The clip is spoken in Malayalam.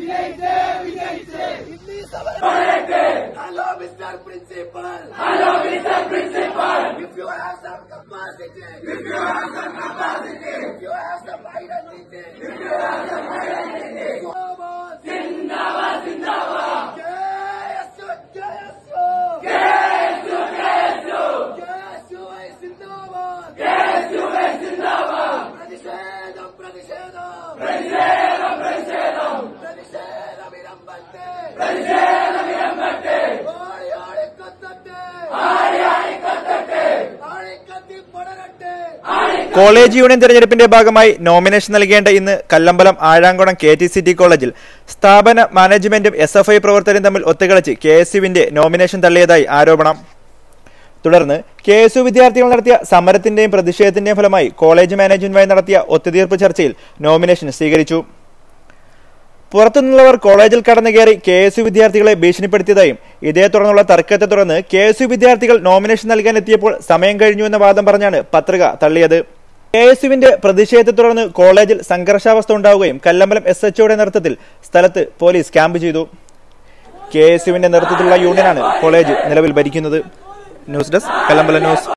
ഇന്നീ സമരം hello mister principal hello mister principal if you have some capacity if you have some capacity if you have some identity if you have some identity സിന്ദാബാദ് സിന്ദാബാദ് കേഎസ്യു കേഎസ്യു കേഎസ്യു കേഎസ്യു സിന്ദാബാദ് കേഎസ്യു സിന്ദാബാദ് പ്രതിഷേധം പ്രതിഷേധം പ്രതിഷേധം പ്രതിഷേധം പ്രതിഷേധം ഇരമ്പട്ടെ പ്രതിഷേധം ഇരമ്പട്ടെ ഓടി ഓടി കത്തട്ടെ ആടി ആടി കത്തട്ടെ ആടി കത്തി പടരട്ടെ കോളേജ് യൂണിയൻ തെരഞ്ഞെടുപ്പിന്റെ ഭാഗമായി നോമിനേഷൻ നൽകേണ്ട ഇന്ന് Kallambalam Azhankulam K T C T കോളേജിൽ സ്ഥാപന മാനേജ്മെന്റും എസ് എഫ് ഐ പ്രവർത്തകരും തമ്മിൽ ഒത്തുകളിച്ച് കെ എസ് യുവിന്റെ നോമിനേഷൻ തള്ളിയതായി ആരോപണം തുടർന്ന് കെ എസ് യു വിദ്യാർത്ഥികൾ നടത്തിയ സമരത്തിന്റെയും പ്രതിഷേധത്തിന്റെയും ഫലമായി കോളേജ് മാനേജ്മെന്റുമായി നടത്തിയ ഒത്തുതീർപ്പ് ചർച്ചയിൽ നോമിനേഷൻ സ്വീകരിച്ചു പുറത്തുനിന്നുള്ളവർ കോളേജിൽ കടന്നു കയറി കെ എസ് യു വിദ്യാർത്ഥികളെ ഭീഷണിപ്പെടുത്തിയതായും ഇതേ തുടർന്നുള്ള തർക്കത്തെ തുടർന്ന് കെ എസ് യു വിദ്യാർത്ഥികൾ നോമിനേഷൻ നൽകാൻ എത്തിയപ്പോൾ സമയം കഴിഞ്ഞു എന്ന വാദം പറഞ്ഞാണ് പത്രിക തള്ളിയത് കെ എസ് യുവിന്റെ പ്രതിഷേധത്തെ തുടർന്ന് കോളേജിൽ സംഘർഷാവസ്ഥ ഉണ്ടാവുകയും കല്ലമ്പലം എസ് എച്ച്ഒയുടെ നേതൃത്വത്തിൽ സ്ഥലത്ത് പോലീസ് ക്യാമ്പ് ചെയ്തു കെ എസ് യുവിന്റെ നേതൃത്വത്തിലുള്ള യൂണിയനാണ് കോളേജ് നിലവിൽ ഭരിക്കുന്നത് ന്യൂസ് ഡെസ്ക് കല്ലമ്പലം ന്യൂസ്